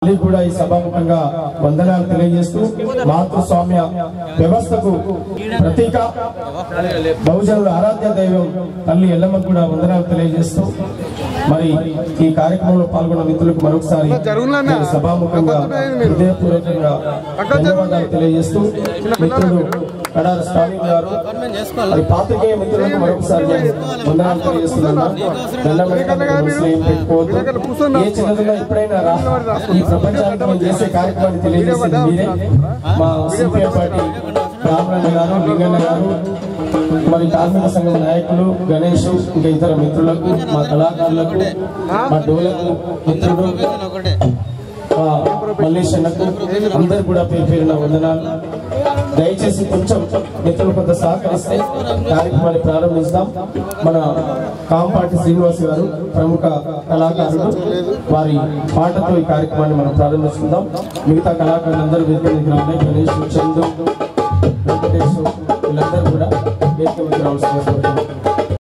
మీకు కూడా ఈ సభాముఖంగా వందనాలు తెలియజేస్తూ మాతృస్వామ్య వ్యవస్థకు ప్రతీక బహుజనుల ఆరాధ్య దైవం తల్లి ఎల్లమ్మకు కూడా వందనాలు తెలియజేస్తూ మరి ఈ కార్యక్రమంలో పాల్గొన్న మిత్రులకు మరొకసారి నేను సభాముఖంగా హృదయపూర్వకంగా ధన్యవాదాలు తెలియజేస్తూ మిత్రుడు కడారి స్టాలిన్ గారు మరి పాత్రికేయ మిత్రులకు మరొకసారి నేను వందనాలు తెలియజేస్తున్నాను దండం పెట్టండి, మనసులో ఏం పెట్టుకోవద్దు. ఏ చిన్నదిగా ఎప్పుడైనా రా ఈ ప్రపంచానికి మనం చేసే కార్యక్రమాన్ని తెలియజేసేది మీరే మా సిపిఎం పార్టీ రామరన్న గారు లింగన్న గారు మరి కార్మిక సంఘం నాయకులు గణేష్ ఇంకా ఇతర మిత్రులకు మా కళాకారులకు మా డోలకు మిత్రుడు మా మల్లేశన్నకు అందరు కూడా పేరు పేరున వందనాలు దయచేసి కొంచెం మిత్రులు కొంత సహకరిస్తే కార్యక్రమాన్ని ప్రారంభిస్తాం మన కాంపాటి శ్రీనివాస్ గారు ప్రముఖ కళాకారుడు వారి పాటతో ఈ కార్యక్రమాన్ని మనం ప్రారంభిస్తుందాం మిగతా కళాకారులు అందరూ వేదిక దగ్గర ఉన్నాయి గణేష్ చందు వెంకటేష్ వీళ్ళందరూ కూడా వేదిక మీద రావాల్సిందిగా కోరుతున్నాం